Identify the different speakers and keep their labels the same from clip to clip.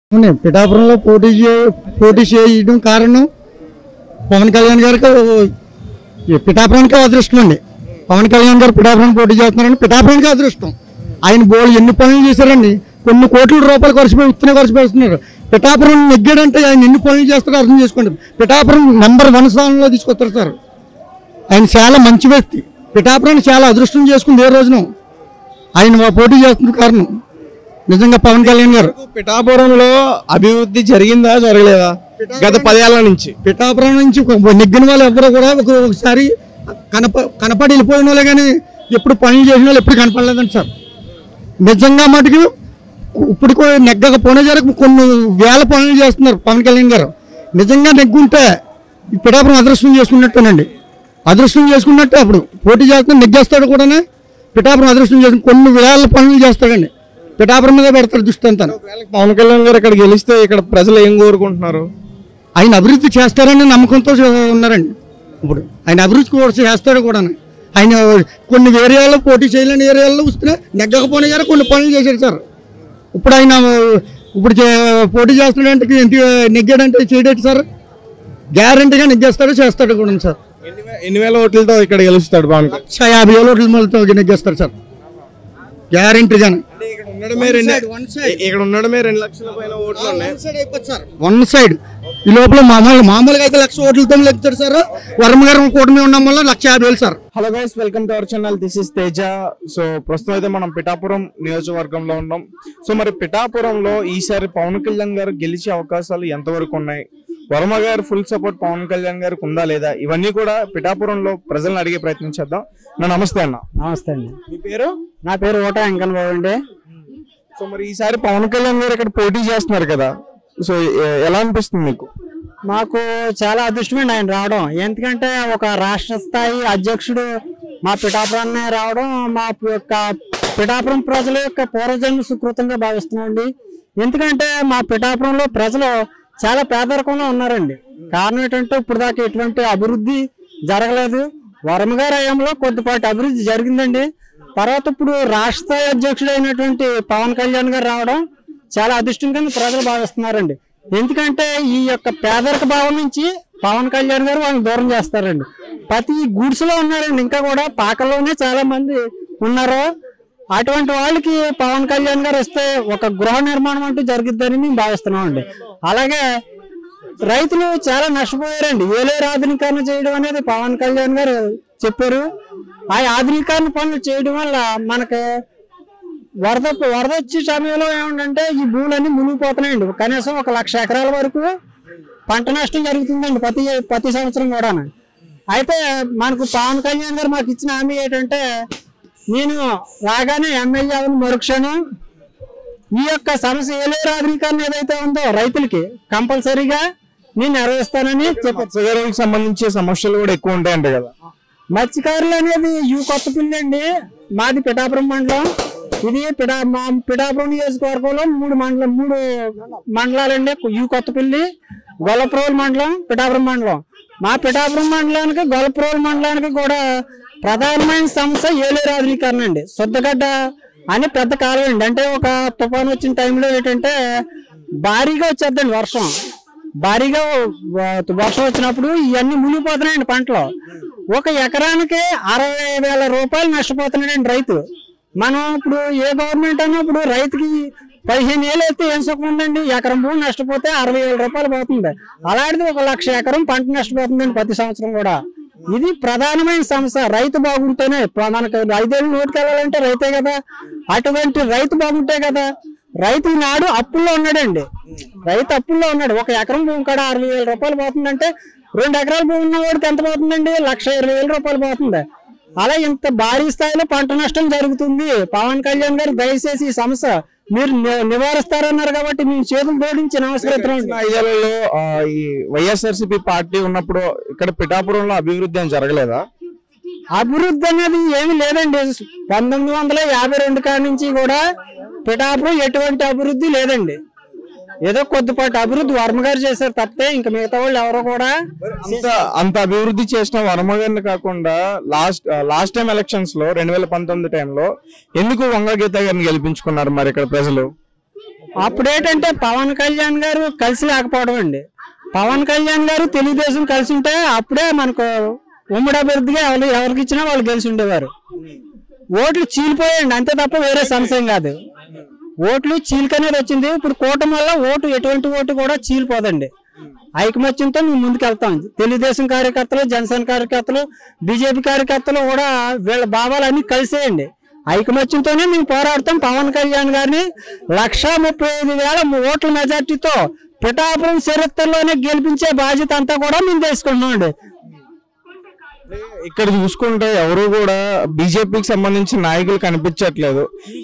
Speaker 1: అవును, పిఠాపురంలో పోటీ చే పోటీ చేయడం కారణం పవన్ కళ్యాణ్ గారికి ఈ పిఠాపురానికి అదృష్టం అండి పవన్ కళ్యాణ్ గారు పిఠాపురం పోటీ చేస్తున్నారని పిఠాపురానికి అదృష్టం ఆయన బోల్ ఎన్ని పనులు చేశారండి కొన్ని కోట్ల రూపాయలు ఖర్చు పెట్టి ఉత్తనే ఖర్చు పెడుతున్నారు పిఠాపురం నెగ్గాడంటే ఆయన ఎన్ని పనులు చేస్తారో అర్థం చేసుకోండి పిఠాపురం నెంబర్ వన్ స్థానంలో తీసుకొస్తారు సార్ ఆయన చాలా మంచి వ్యక్తి పిఠాపురాన్ని చాలా అదృష్టం చేసుకుంది ఏ రోజున ఆయన పోటీ చేస్తున్న కారణం నిజంగా పవన్ కళ్యాణ్ గారు
Speaker 2: పిఠాపురంలో అభివృద్ధి జరిగిందా జరగలేదా గత పదేళ్ల నుంచి
Speaker 1: పిఠాపురం నుంచి ఒక నెగ్గిన వాళ్ళు ఎవరు కూడా ఒక ఒకసారి కనప కనపడి వెళ్ళిపోయిన వాళ్ళే కానీ ఎప్పుడు పనులు చేసిన వాళ్ళు ఎప్పుడు కనపడలేదండి సార్ నిజంగా మటుకు ఇప్పుడు కూడా నెగ్గకపోయినా జరగ కొన్ని వేల పనులు చేస్తున్నారు పవన్ కళ్యాణ్ గారు నిజంగా నెగ్గుంటే ఈ పిఠాపురం అదృష్టం చేసుకున్నట్టేనండి అదృష్టం చేసుకున్నట్టే అప్పుడు పోటీ చేస్తే నెగ్గేస్తాడు కూడానే పిఠాపురం అదృష్టం చేసుకుని కొన్ని వేల పనులు చేస్తాడండి పిఠాపురం మీద పెడతాడు దృష్టి అంతా
Speaker 2: ఒకవేళ పవన్ కళ్యాణ్ గారు ఇక్కడ గెలిస్తే ఇక్కడ ప్రజలు ఏం కోరుకుంటున్నారు
Speaker 1: ఆయన అభివృద్ధి చేస్తారని నమ్మకంతో ఉన్నారండి ఇప్పుడు ఆయన అభివృద్ధి కూడా చేస్తాడు కూడా ఆయన కొన్ని ఏరియాల్లో పోటీ చేయలేని ఏరియాల్లో వస్తే నెగ్గకపోయినా గారు కొన్ని పనులు చేశాడు సార్ ఇప్పుడు ఆయన ఇప్పుడు చే- పోటీ చేస్తున్నాడంటే ఎంత నెగ్గాడంటే చేయడేటి సార్ గ్యారంటీగా నెగ్గేస్తాడు చేస్తాడు కూడా సార్
Speaker 2: ఎన్ని వే- ఎన్ని వేల ఓట్లతో ఇక్కడ గెలుస్తాడు పవన్ కళ్యాణ్
Speaker 1: లక్ష యాభై వేల ఓట్ల మొదలతో నెగ్గేస్తాడు సార్ గ్యారంటీగానే
Speaker 2: అంటే ఇక్కడ ఉండడమే రెండు ఇక్కడ ఉండడమే రెండు లక్షల పైన ఓట్లు ఉన్నాయి
Speaker 1: వన్ సైడ్ ఈ లోపల మామూలు మామూలుగా అయితే లక్ష ఓట్లతో లెక్చారు సార్ వర్మ గారు కూటమి ఉండడం వల్ల లక్ష యాభై వేలు sir
Speaker 2: hello guys welcome to our channel this is Teja so ప్రస్తుతం అయితే మనం పిఠాపురం నియోజకవర్గంలో ఉన్నాం సో మరి పిఠాపురంలో ఈసారి పవన్ కళ్యాణ్ గారు గెలిచే అవకాశాలు ఎంతవరకు ఉన్నాయి వర్మ గారు ఫుల్ సపోర్ట్ పవన్ కళ్యాణ్ గారికి ఉందా లేదా ఇవన్నీ కూడా పిఠాపురంలో ప్రజలను అడిగే ప్రయత్నం చేద్దాం నా నమస్తే అన్న
Speaker 3: నమస్తే అండి
Speaker 2: మీ పేరు
Speaker 3: నా పేరు ఓట వెంకన్న బాబు అండి
Speaker 2: సో మరి ఈసారి పవన్ కళ్యాణ్ గారు ఇక్కడ పోటీ చేస్తున్నారు కదా సో ఎ- ఎలా అనిపిస్తుంది మీకు
Speaker 3: మాకు చాలా అదృష్టమండి ఆయన రావడం ఎందుకంటే ఒక రాష్ట్ర స్థాయి అధ్యక్షుడు మా పిఠాపురాన్ని రావడం మా యొక్క పిఠాపురం ప్రజల యొక్క పూర్వజన్మ సుకృతంగా భావిస్తున్నామండి ఎందుకంటే మా పిఠాపురంలో ప్రజలు చాలా పేదరికంలో ఉన్నారండి కారణం ఏంటంటే ఇప్పుడు దాకా ఎటువంటి అభివృద్ధి జరగలేదు వరమ గారి హయాంలో కొద్దిపాటి అభివృద్ధి జరిగిందండి తర్వాత ఇప్పుడు రాష్ట్ర స్థాయి అధ్యక్షుడు అయినటువంటి పవన్ కళ్యాణ్ గారు రావడం చాలా అదృష్టం కింద ప్రజలు భావిస్తున్నారండి ఎందుకంటే ఈ యొక్క పేదరిక భావం నుంచి పవన్ కళ్యాణ్ గారు వాళ్ళని దూరం చేస్తారండి ప్రతి గుడిసెలో ఉన్నారండి ఇంకా కూడా పాకల్లోనే చాలా మంది ఉన్నారు అటువంటి వాళ్ళకి పవన్ కళ్యాణ్ గారు వస్తే ఒక గృహ నిర్మాణం అంటూ జరుగుద్దని మేము భావిస్తున్నామండి అలాగే రైతులు చాలా నష్టపోయారండి ఏలేరు ఆధునీకరణ చేయడం అనేది పవన్ కళ్యాణ్ గారు చెప్పారు ఆ ఆధునీకరణ పనులు చేయడం వల్ల మనకి వరద వరద వచ్చే సమయంలో ఏమంటే ఈ భూములన్నీ మునిగిపోతున్నాయండి కనీసం ఒక లక్ష ఎకరాల వరకు పంట నష్టం జరుగుతుందండి ప్రతి ప్రతి సంవత్సరం కూడా అయితే మనకు పవన్ కళ్యాణ్ గారు మాకు ఇచ్చిన హామీ ఏంటంటే నేను రాగానే ఎమ్మెల్యే అవని మరుక్షణం ఈ యొక్క సమస్య ఏలేరు ఆధునీకరణ ఏదైతే ఉందో రైతులకి కంపల్సరీగా నేను నెరవేరుస్తానని చెప్పారు
Speaker 2: మత్స్యకారులకు సంబంధించే సమస్యలు కూడా ఎక్కువ ఉంటాయంట కదా
Speaker 3: మత్స్యకారులు అనేది యూ కొత్తపల్లి అండి మాది పిఠాపురం మండలం ఇది పిఠా మా పిఠాపురం నియోజకవర్గంలో మూడు మండలం మూడు మండలాలండి యూ కొత్తపల్లి గొల్లప్రోలు మండలం పిఠాపురం మండలం మా పిఠాపురం మండలానికి గొల్లప్రోలు మండలానికి కూడా ప్రధానమైన సమస్య ఏలేరు ఆధునీకరణ అండి శుద్ధగడ్డ అని పెద్ద కాలం అండి అంటే ఒక తుఫాన్ వచ్చిన టైంలో ఏంటంటే భారీగా వచ్చేద్దండి వర్షం భారీగా వ- వర్షం వచ్చినప్పుడు ఇవన్నీ మునిగిపోతున్నాయండి పంటలు ఒక ఎకరానికి అరవై వేల రూపాయలు నష్టపోతున్నాడండి రైతు మనం ఇప్పుడు ఏ గవర్నమెంట్ అయినా ఇప్పుడు రైతుకి పదిహేను ఏళ్ళు అయితే ఏం సుఖం ఉందండి ఎకరం భూమి నష్టపోతే అరవై వేల రూపాయలు పోతుంది అలాంటిది ఒక లక్ష ఎకరం పంట నష్టపోతుందండి ప్రతి సంవత్సరం కూడా ఇది ప్రధానమైన సమస్య రైతు బాగుంటేనే ప- మనకు ఐదేళ్ళు నోటికి వెళ్ళాలంటే రైతే కదా అటువంటి రైతు బాగుంటే కదా రైతు నాడు అప్పుల్లో ఉన్నాడండి రైతు అప్పుల్లో ఉన్నాడు ఒక ఎకరం భూమి కాడ అరవై వేల రూపాయలు పోతుందంటే రెండు ఎకరాల భూమి ఉన్న వాడికి ఎంత పోతుందండి లక్ష ఇరవై వేల రూపాయలు పోతుంది అలా ఇంత భారీ స్థాయిలో పంట నష్టం జరుగుతుంది పవన్ కళ్యాణ్ గారు దయచేసి ఈ సమస్య మీరు ని- నివారిస్తారన్నారు కాబట్టి మేము చేతులు జోడించి నమస్కరిస్తున్నాం
Speaker 2: గడిచిన ఐదేళ్లలో ఆ, ఈ వైఎస్ఆర్సీపీ పార్టీ ఉన్నప్పుడు ఇక్కడ పిఠాపురంలో అభివృద్ధి అని జరగలేదా
Speaker 3: అభివృద్ధి అనేది ఏమీ లేదండి పంతొమ్మిది వందల యాభై రెండు కాడి నుంచి కూడా పిఠాపురం ఎటువంటి అభివృద్ధి లేదండి ఏదో కొద్దిపాటి అభివృద్ధి వర్మ గారు చేశారు తప్పితే ఇంకా మిగతా వాళ్ళు ఎవరు కూడా
Speaker 2: అంత అంత అభివృద్ధి చేసిన వర్మ గారిని కాకుండా లాస్ట్ లాస్ట్ టైం ఎలక్షన్స్ లో రెండు వేల పంతొమ్మిది టైంలో ఎందుకు వంగ గీత గారిని గెలిపించుకున్నారు మరి ఇక్కడ ప్రజలు
Speaker 3: అప్పుడు ఏంటంటే పవన్ కళ్యాణ్ గారు కలిసి లేకపోవడం అండి పవన్ కళ్యాణ్ గారు తెలుగుదేశం కలిసి ఉంటే అప్పుడే మనకు ఉమ్మడి అభ్యర్థిగా ఎవరు ఎవరికి ఇచ్చినా వాళ్ళు గెలిచి ఉండేవారు ఓట్లు చీలిపోయాయండి అంతే తప్ప వేరే సమస్య ఏం కాదు ఓట్లు చీలిక అనేది వచ్చింది ఇప్పుడు కూటమి వల్ల ఓటు ఎటువంటి ఓటు కూడా చీలిపోదండి ఐకమత్యంతో మేము ముందుకు వెళ్తాం తెలుగుదేశం కార్యకర్తలు జనసేన కార్యకర్తలు బీజేపీ కార్యకర్తలు కూడా వీళ్ళ భావాలన్నీ కలిసేయండి ఐకమత్యంతోనే మేము పోరాడతాం పవన్ కళ్యాణ్ గారిని లక్షా ముప్పై ఐదు వేల ఓట్ల మెజార్టీతో పిఠాపురం చరిత్రలోనే గెలిపించే బాధ్యత అంతా కూడా మేము తీసుకుంటున్నాం అండి
Speaker 2: ఇక్కడ చూసుకుంటే ఎవరు కూడా బీజేపీకి సంబంధించిన నాయకులు కనిపించట్లేదు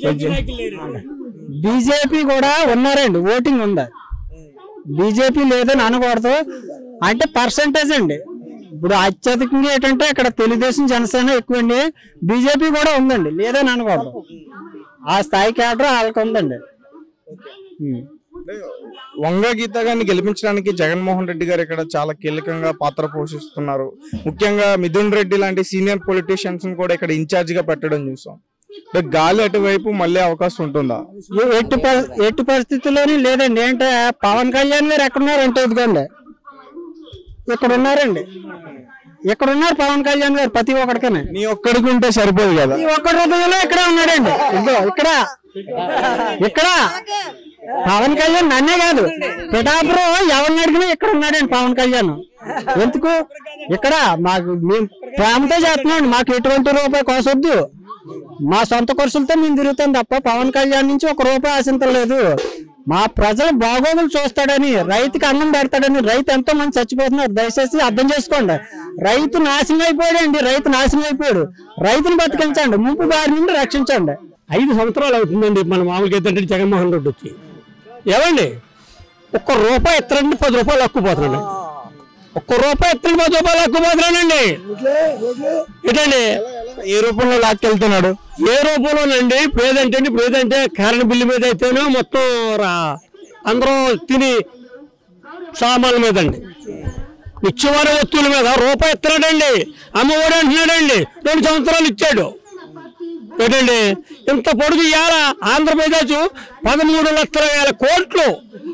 Speaker 3: బీజేపీ కూడా ఉన్నారండి ఓటింగ్ ఉందా బీజేపీ లేదని అనకూడదు అంటే పర్సంటేజ్ అండి ఇప్పుడు అత్యధికంగా ఏంటంటే ఇక్కడ తెలుగుదేశం జనసేన ఎక్కువ అండి బీజేపీ కూడా ఉందండి లేదని అనకూడదు ఆ స్థాయి కేటర్ వాళ్ళకి ఉందండి ఉం.
Speaker 2: వంగ గీత గారిని గెలిపించడానికి జగన్మోహన్ రెడ్డి గారు ఇక్కడ చాలా కీలకంగా పాత్ర పోషిస్తున్నారు ముఖ్యంగా మిథున్ రెడ్డి లాంటి సీనియర్ పొలిటీషియన్స్ కూడా ఇక్కడ ఇన్ఛార్జ్ గా పెట్టడం చూసాం అంటే గాలి అటువైపు మళ్ళీ అవకాశం ఉంటుందా
Speaker 3: ఎ- ఎట్టి పరి- ఎట్టి పరిస్థితుల్లోని లేదండి ఏంటంటే పవన్ కళ్యాణ్ గారు ఎక్కడున్నారంటే ఇదిగోండి ఇక్కడ ఉన్నారండి ఇక్కడ ఉన్నారు పవన్ కళ్యాణ్ గారు ప్రతి ఒక్కడికనే
Speaker 2: నీ ఒక్కడికి ఉంటే సరిపోదు కదా
Speaker 3: ఈ ఒక్క హృదయంలో ఇక్కడ ఉన్నాడండి ఇదిగో ఇక్కడ ఇక్కడ పవన్ కళ్యాణ్ నన్నే కాదు పిఠాపురం ఎవరిని అడిగినా ఇక్కడ ఉన్నాడండి పవన్ కళ్యాణ్ ఎందుకు ఇక్కడ మాకు మేము ప్రేమతో చేస్తున్నాం మాకు ఎటువంటి రూపాయి కోసొద్దు మా సొంత ఖర్చులతో మేము తిరుగుతాం తప్ప పవన్ కళ్యాణ్ నుంచి ఒక రూపాయి ఆశించలేదు మా ప్రజల బాగోగులు చూస్తాడని రైతుకి అన్నం పెడతాడని రైతు ఎంతో మంది చచ్చిపోతున్నారు దయచేసి అర్థం చేసుకోండి రైతు నాశనం అయిపోయాడండి రైతు నాశనం అయిపోయాడు రైతుని బతికించండి ముంపు బారి నుండి రక్షించండి
Speaker 4: ఐదు సంవత్సరాలు అవుతుందండి మన మామూలుగా ఏంటంటే జగన్మోహన్ రెడ్డి వచ్చి ఏమండి ఒక్క రూపాయి ఎత్తరండి పది రూపాయలు అక్కుపోతున్నాడు ఒక్క రూపాయి ఎత్తరండి పది రూపాయలు అక్కుపోతున్నానండి ఏంటండి
Speaker 2: ఏ రూపంలో లాక్కెళ్తున్నాడు
Speaker 4: ఏ రూపంలోనండి ఇప్పుడు ఏదంటే ఇప్పుడు ఏదంటే కరెంట్ బిల్లు మీద అయితేనే మొత్తం రా అందరూ తిని సామాన్ల మీద అండి నిత్యవారి వస్తువుల మీద రూపాయి ఇస్తున్నాడండి అమ్మఒడి అంటున్నాడండి రెండు సంవత్సరాలు ఇచ్చాడు ఏంటండి ఇంత పొడుగు ఇవాళ ఆంధ్రప్రదేశ్ పదమూడు లక్షల వేల కోట్లు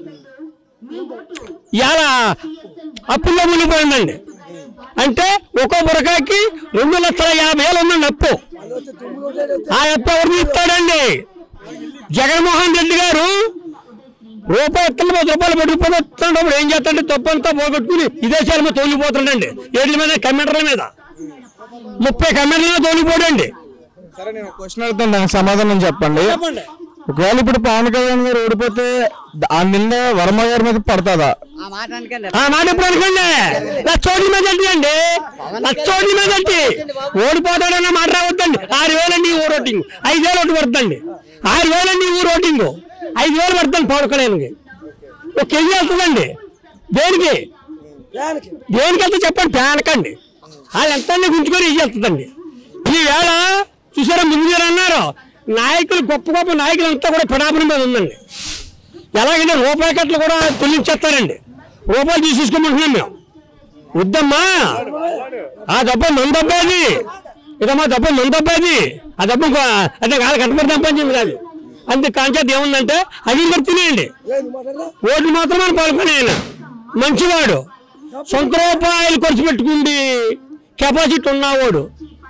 Speaker 4: ఇవాళ అప్పుల్లో మునిగిపోయిందండి అంటే ఒక్కో బురకాకి రెండు లక్షల యాభై వేలు ఉందండి అప్పు ఆ అప్పు ఎవరు ఇస్తాడండి జగన్మోహన్ రెడ్డి గారు రూపాయి ఎత్తులు పది రూపాయలు పెట్టుకుపోతే వస్తున్నప్పుడు ఏం చేస్తాడంటే తప్పంతా పోగొట్టుకుని విదేశాల మీద తోలిపోతాడండి ఏట్ల మీద కమెంటర్ల మీద ముప్పై కమెంటర్ల మీద తోలిపోడండి
Speaker 2: సరే నేను క్వశ్చన్ అడుగుతాను దానికి సమాధానం చెప్పండి ఒకవేళ ఇప్పుడు పవన్ కళ్యాణ్ గారు ఓడిపోతే ఆ నింద వర్మ గారి మీద పడుతుందా
Speaker 3: ఆ మాట అనకండి
Speaker 4: ఆ మాట ఇప్పుడు అనుకోండి లక్షోట్ల మీద అండి అండి లక్షోట్ల మీద అండి ఓడిపోతాడన్న మాట రావద్దండి ఆరు వేలండి ఈ ఊరు ఓటింగ్ ఐదు వేలు ఒకటి పడుతుంది ఆరు వేలండి ఈ ఊరు ఓటింగ్ ఐదు వేలు పడుతుంది పవన్ కళ్యాణ్కి ఒక కేజీ వెళ్తుందండి దేనికి దేనికి వెళ్తే చెప్పండి పేనకండి వాళ్ళు ఎంత గుంజుకొని ఇవి వెళ్తుందండి ఈ వేళ చూసారా ముందు మీరు అన్నారు నాయకులు గొప్ప గొప్ప నాయకులు అంతా కూడా పిడాపన మీద ఉందండి ఎలాగంటే రూపాయి కట్టలు కూడా తొలగించేస్తారండి రూపాయలు తీసేసుకోమంటున్నాం మేము వద్దమ్మా ఆ డబ్బు మన డబ్బా అది ఇదమ్మా డబ్బు మన డబ్బా అది ఆ డబ్బు ఇంకో- అంటే కాదు కట్టబడి సంపాదించింది కాదు అంతే కాంచేది ఏముందంటే అది మరి తినేయండి ఓట్లు మాత్రమే పాల్గొనే ఆయన మంచివాడు సొంత రూపాయలు ఖర్చు పెట్టుకుండి కెపాసిటీ ఉన్నవాడు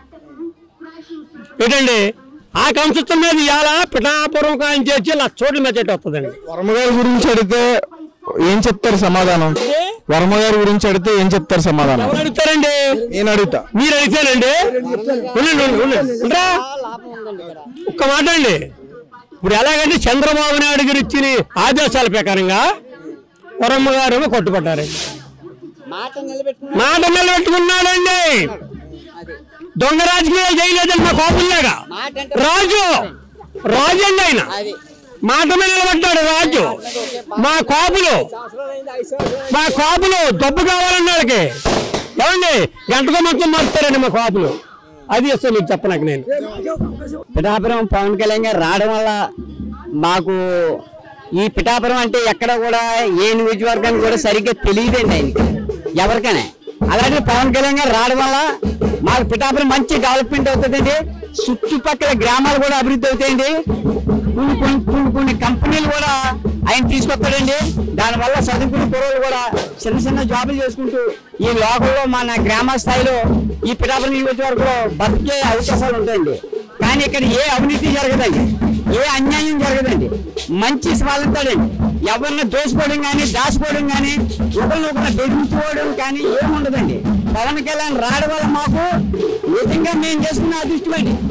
Speaker 4: ఏంటండి ఆ కంశత్వం మీద ఇవాళ పిఠాపురం కాయం చేసి లక్ష చోట్ల మెచ్చేట వస్తుందండి
Speaker 2: వర్మ గారి గురించి అడిగితే ఏం చెప్తారు సమాధానం వర్మ గారి గురించి అడిగితే ఏం చెప్తారు సమాధానం
Speaker 4: ఎవరు అడుగుతారండి
Speaker 2: నేను అడుగుతా
Speaker 4: మీరు అడిగితేనండి ఉండండి, ఉండండి, ఉండండి. ఉండరా? ఒక్క మాట అండి ఇప్పుడు ఎలాగంటే చంద్రబాబు నాయుడు గారు ఇచ్చిన ఆదేశాల ప్రకారంగా వరమ్మ గారు ఏమో కొట్టుపడ్డారండి
Speaker 3: మాట నిలబెట్టుకుని
Speaker 4: మాట నిలబెట్టుకున్నాడండి దొంగ రాజకీయాలు చేయలేదండి మా కోపంలాగా
Speaker 3: మాట అంటే
Speaker 4: రాజు రాజు అండి ఆయన
Speaker 3: అది
Speaker 4: మాట మీద నిలబడ్డాడు రాజు మా కాపులు మా కాపులు డబ్బు కావాలండి వాళ్ళకి ఏమండి గంటకో మంచం మారుతారండి మా కాపులు అది ఇస్తాను మీకు చెప్పనకు నేను
Speaker 3: పిఠాపురం పవన్ కళ్యాణ్ గారు రావడం వల్ల మాకు ఈ పిఠాపురం అంటే ఎక్కడ కూడా ఏ నియోజకవర్గానికి కూడా సరిగ్గా తెలియదండి ఆయనకి ఎవరికైనా అలాగే పవన్ కళ్యాణ్ గారు రావడం వల్ల మాకు పిఠాపురం మంచి డెవలప్మెంట్ అవుతుందండి చుట్టుపక్కల గ్రామాలు కూడా అభివృద్ధి అవుతాయండి
Speaker 4: కొన్ని కొన్ని కొన్ని కొన్ని కంపెనీలు కూడా ఆయన తీసుకొస్తాడండి దానివల్ల చదువుకునే కుర్రోళ్ళు కూడా చిన్న చిన్న జాబులు చేసుకుంటూ ఈ లోకల్లో మన గ్రామ స్థాయిలో ఈ పిఠాపురం నియోజకవర్గంలో బతికే అవకాశాలు ఉంటాయండి కానీ ఇక్కడ ఏ అవినీతి జరగదండి ఏ అన్యాయం జరగదండి మంచి వాళ్ళంతాడండి ఎవరిని దోసుకోవడం కానీ దాచుకోవడం కానీ ఒకరిని ఒకరిని బెదిరించుకోవడం కానీ ఏముండదండి పవన్ కళ్యాణ్ రావడం వల్ల మాకు నిజంగా మేము చేసుకున్న అదృష్టమండి